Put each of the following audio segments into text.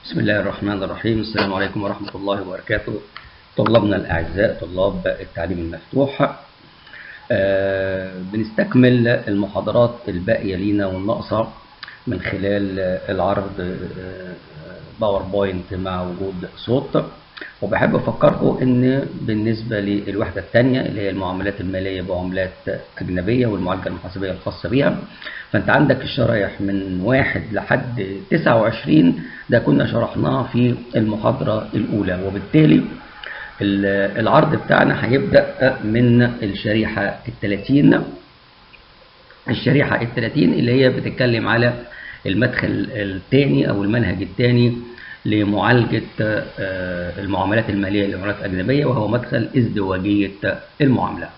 بسم الله الرحمن الرحيم السلام عليكم ورحمة الله وبركاته طلابنا الأعزاء طلاب التعليم المفتوح آه بنستكمل المحاضرات الباقية لينا والناقصة من خلال العرض آه باوربوينت مع وجود صوت وبحب أفكركم إن بالنسبة للوحدة الثانية اللي هي المعاملات المالية بعملات أجنبية والمعالجة المحاسبية الخاصة بيها فأنت عندك الشرايح من واحد لحد 29 ده كنا شرحناها في المحاضرة الأولى وبالتالي العرض بتاعنا هيبدأ من الشريحة الثلاثين الشريحة الثلاثين اللي هي بتتكلم على المدخل الثاني أو المنهج الثاني لمعالجة المعاملات المالية لعملات أجنبية وهو مدخل ازدواجية المعاملة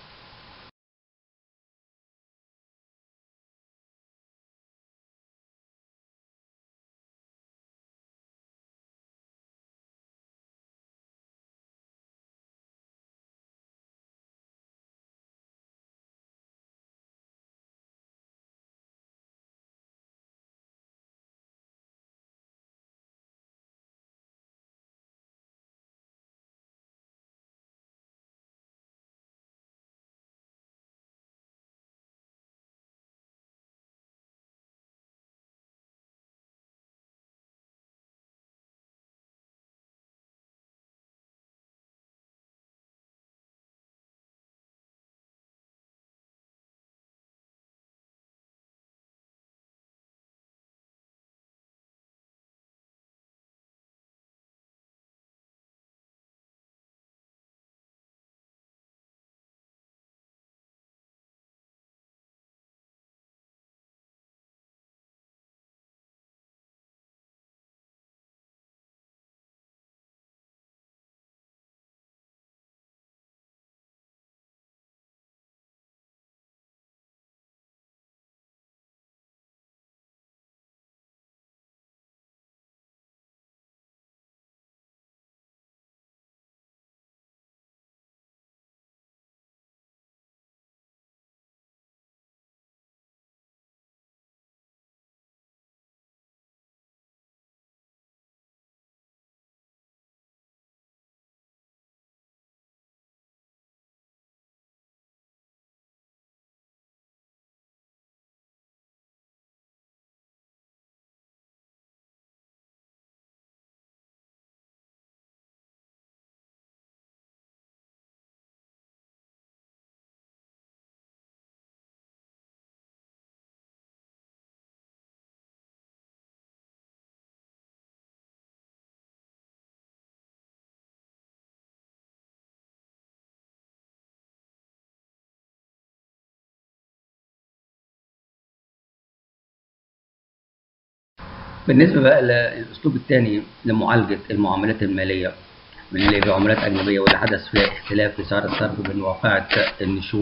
بالنسبة بقى للأسلوب الثاني لمعالجة المعاملات المالية اللي بعملات أجنبية واللي حدث فيها اختلاف في سعر الصرف بين واقعة النشوء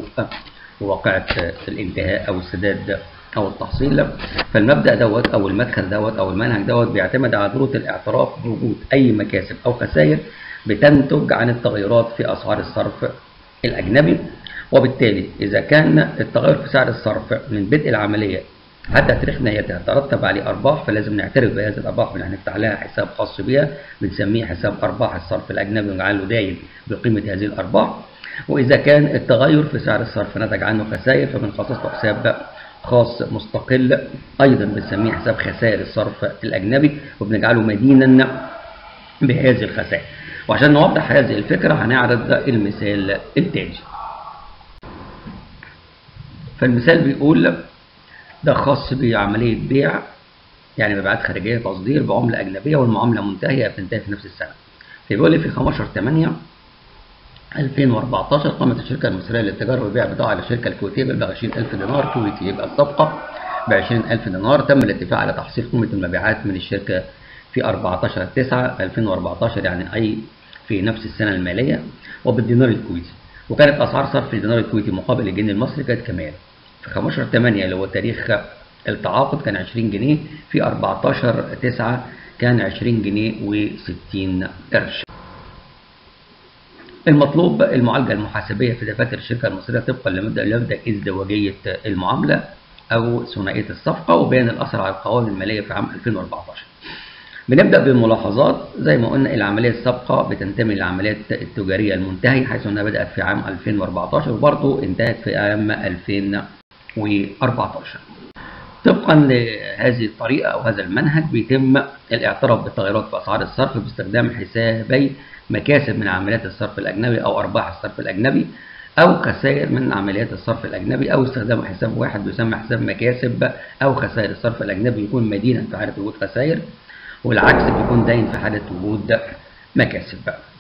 وواقعة الانتهاء أو السداد أو التحصيل فالمبدأ دوت أو المدخل دوت أو المنهج دوت بيعتمد على ضرورة الاعتراف بوجود أي مكاسب أو خسائر بتنتج عن التغيرات في أسعار الصرف الأجنبي وبالتالي إذا كان التغير في سعر الصرف من بدء العملية حتى تاريخ نهايتها ترتب عليه ارباح فلازم نعترف بهذه الارباح واللي هنفتح لها حساب خاص بها بنسميه حساب ارباح الصرف الاجنبي ونجعله داين بقيمه هذه الارباح واذا كان التغير في سعر الصرف نتج عنه خسائر فبنخصص له حساب خاص مستقل ايضا بنسميه حساب خسائر الصرف الاجنبي وبنجعله مدينا بهذه الخسائر وعشان نوضح هذه الفكره هنعرض المثال التالي فالمثال بيقول ده خاص بعملية بيع يعني مبيعات خارجية تصدير بعملة أجنبية والمعاملة منتهية بتنتهي في نفس السنة. فبيقول لي في 15 8 2014 قامت الشركة المصرية للتجارة وبيع بضاعة للشركة الكويتية بمبلغ 20000 دينار كويتي يبقى الصفقة ب 20000 دينار تم الاتفاق على تحصيل قيمة المبيعات من الشركة في 14 9 2014 يعني أي في نفس السنة المالية وبالدينار الكويتي وكانت أسعار صرف الدينار الكويتي مقابل الجنيه المصري كانت كمان في 15 8 اللي هو تاريخ التعاقد كان 20 جنيه في 14 9 كان 20 جنيه و60 قرش المطلوب المعالجة المحاسبية في دفاتر الشركة المصرية طبقا لمبدأ مبدأ ازدواجية المعاملة أو ثنائية الصفقة وبيان الأثر على القوائم المالية في عام 2014 بنبدأ بالملاحظات زي ما قلنا العملية السابقة بتنتمي للعمليات التجارية المنتهية حيث أنها بدأت في عام 2014 وبرضه انتهت في عام 2014 طبقا لهذه الطريقة أو هذا المنهج بيتم الاعتراف بالتغيرات في أسعار الصرف باستخدام حسابي مكاسب من عمليات الصرف الأجنبي أو أرباح الصرف الأجنبي أو خسائر من عمليات الصرف الأجنبي أو استخدام حساب واحد بيسمى حساب مكاسب أو خسائر الصرف الأجنبي يكون مدينا في حالة وجود خسائر والعكس بيكون داين في حالة وجود مكاسب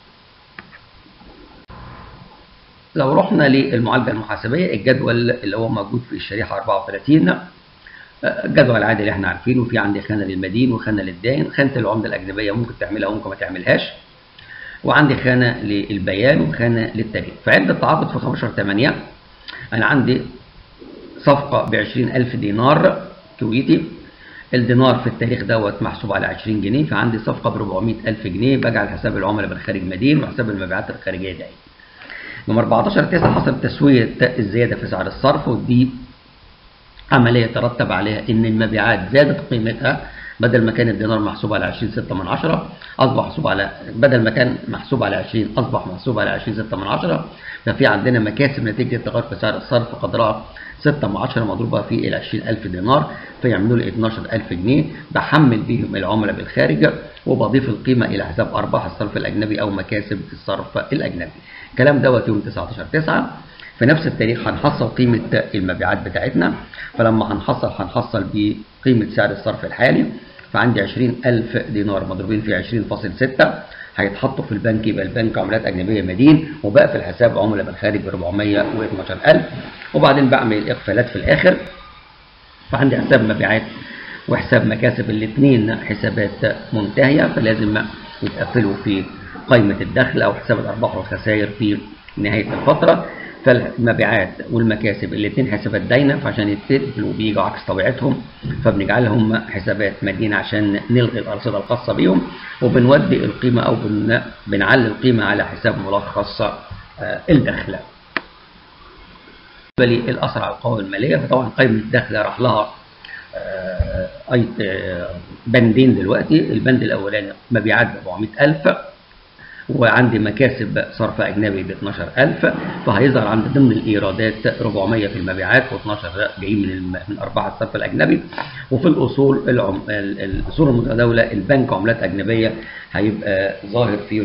لو رحنا للمعالجة المحاسبية الجدول اللي هو موجود في الشريحة 34 الجدول العادي اللي احنا عارفينه في عندي خانة للمدين وخانة للدائن خانة العملة الأجنبية ممكن تعملها وممكن ما تعملهاش وعندي خانة للبيان وخانة للتاريخ فعند التعاقد في 15 8 أنا عندي صفقة ب 20000 دينار كويتي الدينار في التاريخ دوت محسوب على 20 جنيه فعندي صفقة ب 400000 جنيه بجعل حساب العملاء بالخارج مدين وحساب المبيعات الخارجية دائم يوم 14 9 حصل تسوية الزيادة في سعر الصرف ودي عملية ترتب عليها إن المبيعات زادت قيمتها بدل ما كان الدينار محسوب على 20 6 من 10 أصبح محسوب على بدل ما كان محسوب على 20 أصبح محسوب على 20 6 من 10 ففي عندنا مكاسب نتيجة تغير في سعر الصرف قدرها 6 من 10 مضروبة في ال 20000 دينار فيعملوا لي 12000 جنيه بحمل بيهم العملاء بالخارج وبضيف القيمة إلى حساب أرباح الصرف الأجنبي أو مكاسب الصرف الأجنبي. الكلام دوت يوم 19 9 في نفس التاريخ هنحصل قيمة المبيعات بتاعتنا فلما هنحصل هنحصل بقيمة سعر الصرف الحالي فعندي 20000 دينار مضروبين في 20.6 هيتحطوا في البنك يبقى البنك عملات أجنبية مدين وبقى في الحساب عملاء بالخارج ب 412000 وبعدين بعمل الإقفالات في الآخر فعندي حساب مبيعات وحساب مكاسب الاثنين حسابات منتهية فلازم يتقفلوا في قائمة الدخل أو حساب الأرباح والخسائر في نهاية الفترة فالمبيعات والمكاسب الاثنين حسابات داينة فعشان يتقفلوا بيجوا عكس طبيعتهم فبنجعلهم حسابات مدينة عشان نلغي الأرصدة الخاصة بيهم وبنودي القيمة أو بن... بنعلي القيمة على حساب ملخص الدخل. بالنسبة للأثر على القوائم المالية فطبعا قائمة الدخل راح لها أي بندين دلوقتي البند الأولاني مبيعات ب 400000 وعندي مكاسب صرف أجنبي ب 12000 فهيظهر عندي ضمن الإيرادات 400 في المبيعات و12 جايين من من أرباح الصرف الأجنبي وفي الأصول العم... الأصول المتداولة البنك عملات أجنبية هيبقى ظاهر فيه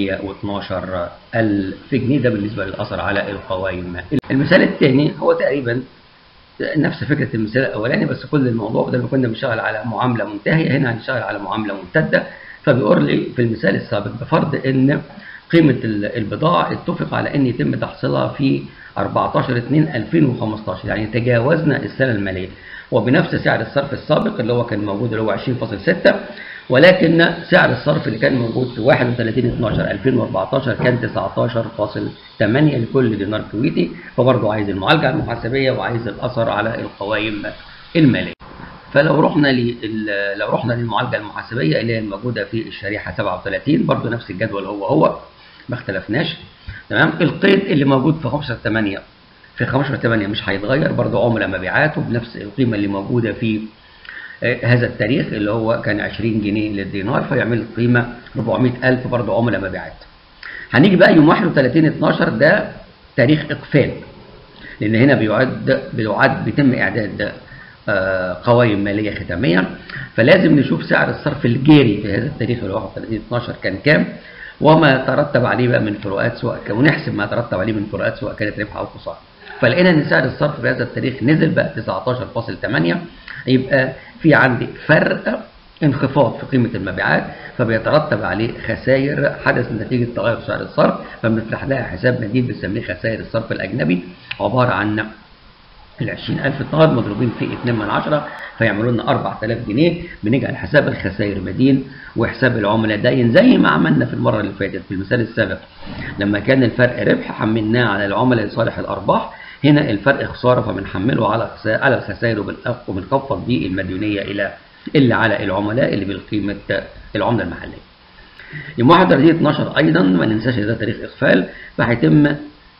412000 جنيه ده بالنسبة للأثر على القوائم المثال الثاني هو تقريبا نفس فكرة المثال الأولاني بس كل الموضوع بدل ما كنا بنشتغل على معاملة منتهية هنا هنشتغل على معاملة ممتدة فبيقول لي في المثال السابق بفرض ان قيمة البضاعة اتفق على ان يتم تحصيلها في 14 2 2015 يعني تجاوزنا السنة المالية وبنفس سعر الصرف السابق اللي هو كان موجود اللي هو 20.6 ولكن سعر الصرف اللي كان موجود في 31 12 2014 كان 19.8 لكل دينار كويتي فبرضه عايز المعالجة المحاسبية وعايز الأثر على القوائم المالية. فلو رحنا لو رحنا للمعالجه المحاسبيه اللي هي الموجوده في الشريحه 37 برضو نفس الجدول هو هو ما اختلفناش تمام القيد اللي موجود في 15 8 في 15 8 مش هيتغير برضو عملاء مبيعاته بنفس القيمه اللي موجوده في هذا التاريخ اللي هو كان 20 جنيه للدينار فيعمل قيمه 400000 برضو عملاء مبيعات هنيجي بقى يوم 31 12 ده تاريخ اقفال لان هنا بيعد بيعد بيتم اعداد قوائم ماليه ختاميه فلازم نشوف سعر الصرف الجاري في هذا التاريخ اللي هو 31 12 كان كام وما ترتب عليه بقى من فروقات سواء كان ونحسب ما ترتب عليه من فروقات سواء كانت ربح او خساره فلقينا ان سعر الصرف في هذا التاريخ نزل بقى 19.8 يبقى في عندي فرق انخفاض في قيمة المبيعات فبيترتب عليه خسائر حدث نتيجة تغير سعر الصرف فبنفتح لها حساب جديد بنسميه خسائر الصرف الأجنبي عبارة عن ال 20000 دينار مضروبين في 2 من 10 فيعملوا لنا 4000 جنيه بنجعل حساب الخسائر مدين وحساب العملاء داين زي ما عملنا في المره اللي فاتت في المثال السابق لما كان الفرق ربح حملناه على العملاء لصالح الارباح هنا الفرق خساره فبنحمله على على الخسائر وبنخفض بيه المديونيه الى اللي على العملاء اللي بالقيمه العمله المحليه. يوم 31 12 ايضا ما ننساش ده تاريخ اقفال فهيتم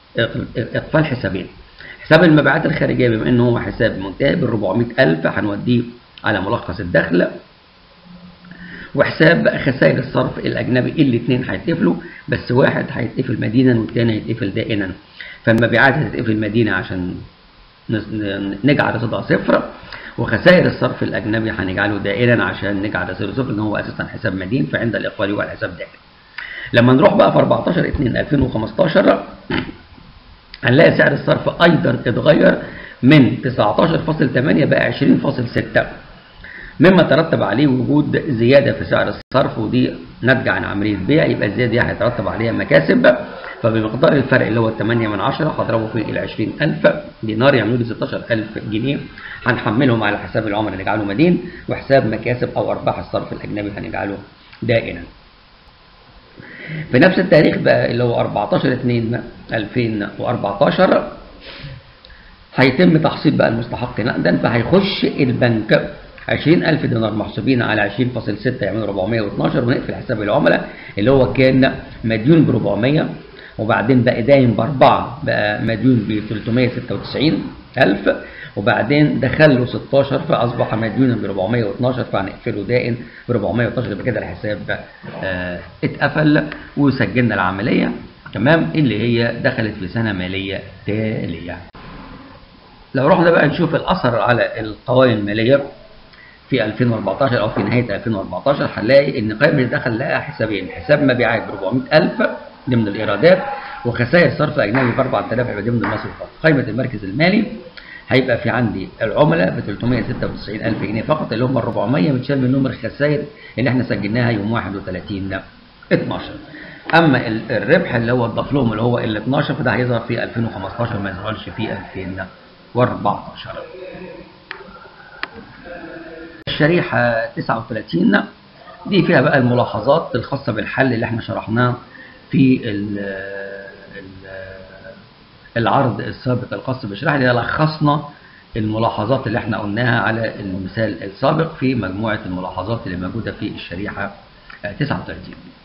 اقفال حسابين حساب المبيعات الخارجيه بما انه هو حساب منتهي بال 400000 هنوديه على ملخص الدخل وحساب بقى خسائر الصرف الاجنبي الاثنين هيتقفلوا بس واحد هيتقفل مدينا والثاني هيتقفل دائنا فالمبيعات هتتقفل مدينه عشان نجعل رصيدها صفر وخسائر الصرف الاجنبي هنجعله دائرا عشان نجعل رصيده صفر ان هو اساسا حساب مدين فعند الاقبال يبقى الحساب دائري لما نروح بقى في 14 2 2015 هنلاقي سعر الصرف ايضا اتغير من 19.8 بقى 20.6 مما ترتب عليه وجود زياده في سعر الصرف ودي ناتجه عن عمليه بيع يبقى الزياده دي هيترتب عليها مكاسب فبمقدار الفرق اللي هو 8 من 10 هضربه في ال 20000 دينار يعملوا لي 16000 جنيه هنحملهم على حساب العملاء نجعله مدين وحساب مكاسب او ارباح الصرف الاجنبي هنجعله دائما. في نفس التاريخ بقى اللي هو 14 2 2014 هيتم تحصيل بقى المستحق نقدا فهيخش البنك 20000 دينار محسوبين على 20.6 يعملوا 412 ونقفل حساب العملاء اللي هو كان مديون ب 400 وبعدين بقى داين بأربعة بقى مديون ب 396000 وبعدين دخل له 16 فأصبح مديونا ب 412 فهنقفله دائن ب 412 يبقى كده الحساب اه اتقفل وسجلنا العملية تمام اللي هي دخلت في سنة مالية تالية. لو رحنا بقى نشوف الأثر على القوائم المالية في 2014 أو في نهاية 2014 هنلاقي إن قائمة الدخل لها حسابين حساب مبيعات ب 400000 ضمن الإيرادات وخسائر صرف أجنبي ب 4000 يبقى ضمن المصروفات. قائمة المركز المالي هيبقى في عندي العملاء ب 396000 جنيه فقط اللي هم ال 400 متشال منهم الخسائر اللي احنا سجلناها يوم 31 12 اما الربح اللي هو اتضاف لهم اللي هو ال 12 فده هيظهر في 2015 ما يظهرش في 2014 الشريحة 39 دي فيها بقى الملاحظات الخاصة بالحل اللي احنا شرحناه في ال ال العرض السابق الخاص بالشريحة اللي لخصنا الملاحظات اللي احنا قلناها على المثال السابق في مجموعة الملاحظات اللي موجودة في الشريحة 39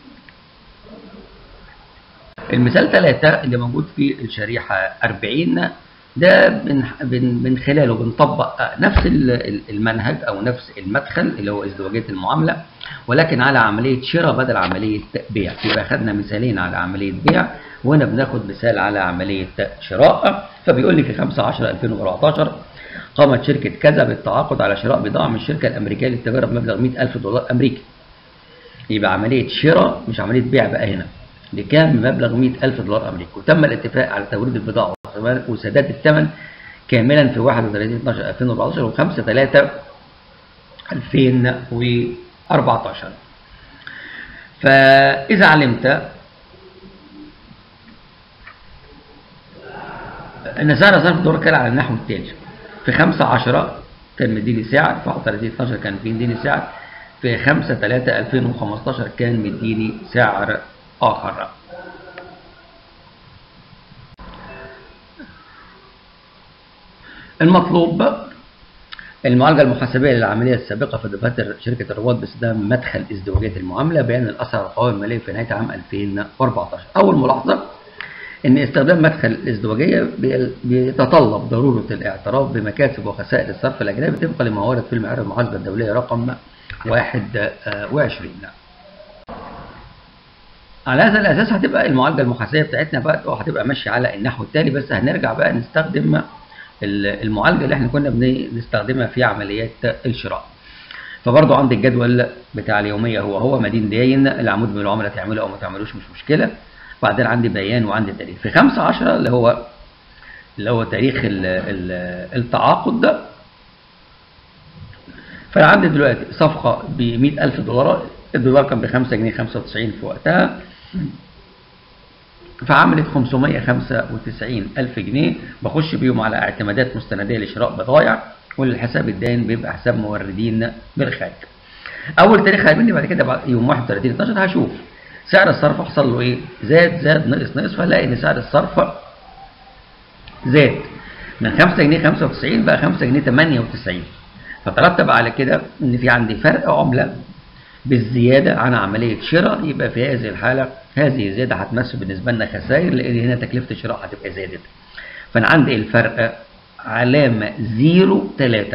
المثال 3 اللي موجود في الشريحة 40 ده من من خلاله بنطبق نفس المنهج او نفس المدخل اللي هو ازدواجيه المعامله ولكن على عمليه شراء بدل عمليه بيع يبقى خدنا مثالين على عمليه بيع وهنا بناخد مثال على عمليه شراء فبيقول لي في 5 10 2014 قامت شركه كذا بالتعاقد على شراء بضاعه من الشركه الامريكيه للتجاره بمبلغ 100000 دولار امريكي يبقى عمليه شراء مش عمليه بيع بقى هنا بكام بمبلغ 100000 دولار امريكي وتم الاتفاق على توريد البضاعه وسداد الثمن كاملا في 31 12 2014 و5 3 2014 فإذا علمت أن سعر صرف الدولار كان على النحو التالي في 5 10 كان مديني سعر في 31 12 كان مديني سعر في 5 3 2015 كان مديني سعر آخر المطلوب المعالجة المحاسبية للعملية السابقة في دفاتر شركة الرواد باستخدام مدخل ازدواجية المعاملة بيان الأثر على القوائم المالية في نهاية عام 2014. أول ملاحظة إن استخدام مدخل الازدواجية بيتطلب ضرورة الاعتراف بمكاسب وخسائر الصرف الأجنبي طبقا لما ورد في المعايير المحاسبة الدولية رقم 21. على هذا الأساس هتبقى المعالجة المحاسبية بتاعتنا بقى هتبقى ماشية على النحو التالي بس هنرجع بقى نستخدم المعالجه اللي احنا كنا بنستخدمها في عمليات الشراء. فبرضه عندي الجدول بتاع اليوميه هو هو مدين داين العمود من العملاء تعمله او ما تعملوش مش مشكله. بعدين عندي بيان وعندي تاريخ. في 5 10 اللي هو اللي هو تاريخ ال ال التعاقد ده فانا عندي دلوقتي صفقه ب 100000 دولار الدولار كان ب 5 جنيه 95 في وقتها فعملت 595 ألف جنيه بخش بيهم على اعتمادات مستندية لشراء بضائع والحساب الدائن بيبقى حساب موردين بالخارج. أول تاريخ هيقابلني بعد كده بعد يوم 31 12 هشوف سعر الصرف حصل له إيه؟ زاد زاد نقص نقص فهلاقي إن سعر الصرف زاد من 5 جنيه 95 بقى 5 جنيه 98 فترتب على كده إن في عندي فرق عملة بالزيادة عن عملية شراء يبقى في هذه الحالة هذه الزيادة هتمثل بالنسبة لنا خسائر لأن هنا تكلفة الشراء هتبقى زادت. فأنا عندي الفرق علامة 0 3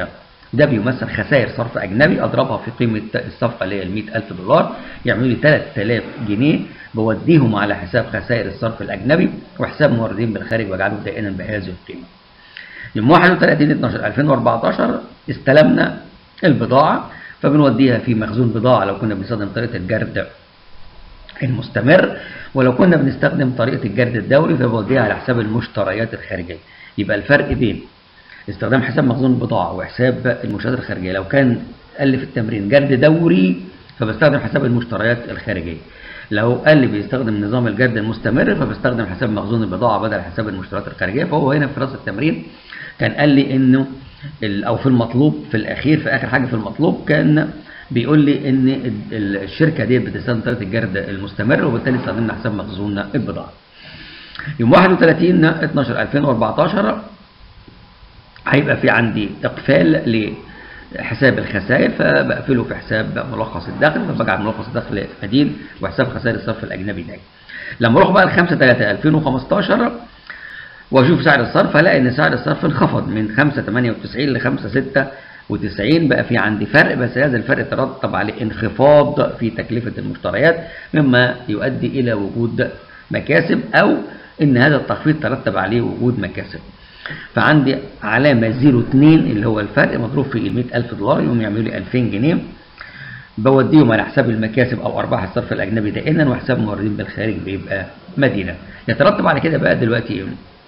ده بيمثل خسائر صرف أجنبي أضربها في قيمة الصفقة اللي هي ال 100000 دولار يعملوا لي 3000 جنيه بوديهم على حساب خسائر الصرف الأجنبي وحساب موردين بالخارج واجعله دائما بهذه القيمة. يوم 31 12 2014 استلمنا البضاعة فبنوديها في مخزون بضاعة لو كنا بنستخدم طريقة الجرد المستمر ولو كنا بنستخدم طريقة الجرد الدوري فبوديها على حساب المشتريات الخارجية يبقى الفرق بين استخدام حساب مخزون البضاعة وحساب المشتريات الخارجية لو كان قال لي في التمرين جرد دوري فبستخدم حساب المشتريات الخارجية لو قال لي بيستخدم نظام الجرد المستمر فبستخدم حساب مخزون البضاعة بدل حساب المشتريات الخارجية فهو هنا في راس التمرين كان قال لي انه او في المطلوب في الاخير في اخر حاجه في المطلوب كان بيقول لي ان الشركه دي بتستخدم طريقه الجرد المستمر وبالتالي استخدمنا حساب مخزون البضاعه. يوم 31 12 2014 هيبقى في عندي اقفال لحساب الخسائر فبقفله في حساب ملخص الدخل فبجعل ملخص الدخل مدين وحساب خسائر الصرف الاجنبي دايما. لما اروح بقى ل 5 3 2015 واشوف سعر الصرف الاقي ان سعر الصرف انخفض من 5.98 ل 5.96 بقى في عندي فرق بس هذا الفرق ترتب عليه انخفاض في تكلفة المشتريات مما يؤدي الى وجود مكاسب او ان هذا التخفيض ترتب عليه وجود مكاسب فعندي علامة 02 اللي هو الفرق مضروب في ال 100000 دولار يقوم يعملوا لي 2000 جنيه بوديهم على حساب المكاسب او ارباح الصرف الاجنبي دائما وحساب موردين بالخارج بيبقى مدينه يترتب على كده بقى دلوقتي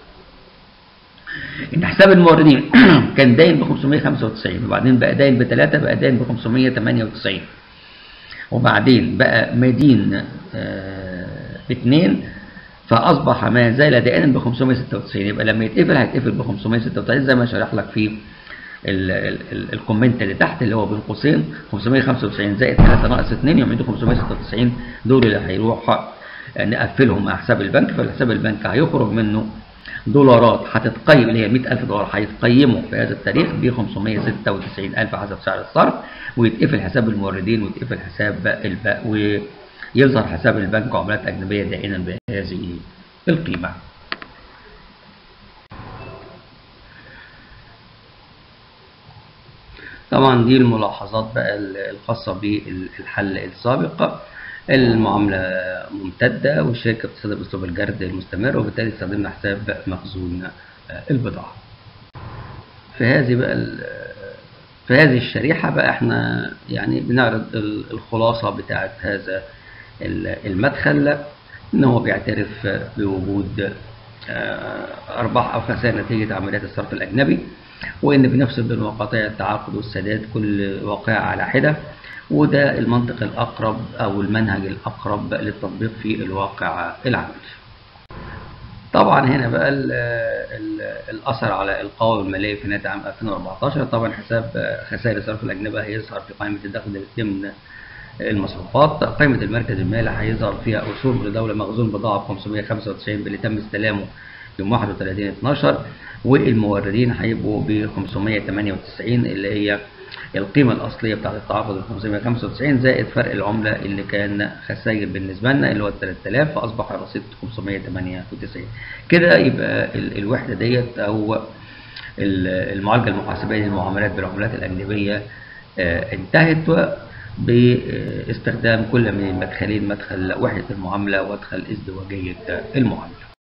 ان حساب الموردين كان داين ب 595 وبعدين بقى داين ب 3 بقى داين ب 598 وبعدين بقى مدين ب 2 فاصبح ما زال دائنا ب 596 يبقى لما يتقفل هيتقفل ب 596 زي ما شرح لك في الكومنت اللي تحت اللي هو بين قوسين 595 زائد 3 ناقص 2 يعملوا 596 دول اللي هيروح نقفلهم مع حساب البنك فالحساب البنك هيخرج منه دولارات هتتقيم اللي هي 100000 دولار هيتقيموا في هذا التاريخ ب 596000 حسب سعر الصرف ويتقفل حساب الموردين ويتقفل حساب الباء ويظهر حساب البنك عملات أجنبية دائما بهذه القيمة. طبعا دي الملاحظات بقى الخاصة بالحل السابق المعاملة ممتدة والشركة بتستخدم أسلوب الجرد المستمر وبالتالي استخدمنا حساب مخزون البضاعة. في هذه بقى في هذه الشريحة بقى احنا يعني بنعرض الخلاصة بتاعة هذا المدخل ان هو بيعترف بوجود أرباح أو خسائر نتيجة عمليات الصرف الأجنبي وإن بنفصل بين وقائع التعاقد والسداد كل واقعة على حدة وده المنطق الأقرب أو المنهج الأقرب للتطبيق في الواقع العملي. طبعا هنا بقى ال ال الأثر على القوائم المالية في نهاية عام 2014 طبعا حساب خسائر الصرف الأجنبي هيظهر في قائمة الدخل ضمن المصروفات قائمة المركز المالي هيظهر فيها أصول لدولة مخزون بضاعة ب 595 اللي تم استلامه يوم 31 12 والموردين هيبقوا ب 598 اللي هي القيمة الأصلية بتاعت التعاقد ال 595 زائد فرق العملة اللي كان خسائر بالنسبة لنا اللي هو 3000 فأصبح الرصيد 598 كده يبقى الوحدة ديت أو المعالجة المحاسبية للمعاملات بالعملات الأجنبية انتهت باستخدام كل من المدخلين مدخل وحدة المعاملة ومدخل ازدواجية المعاملة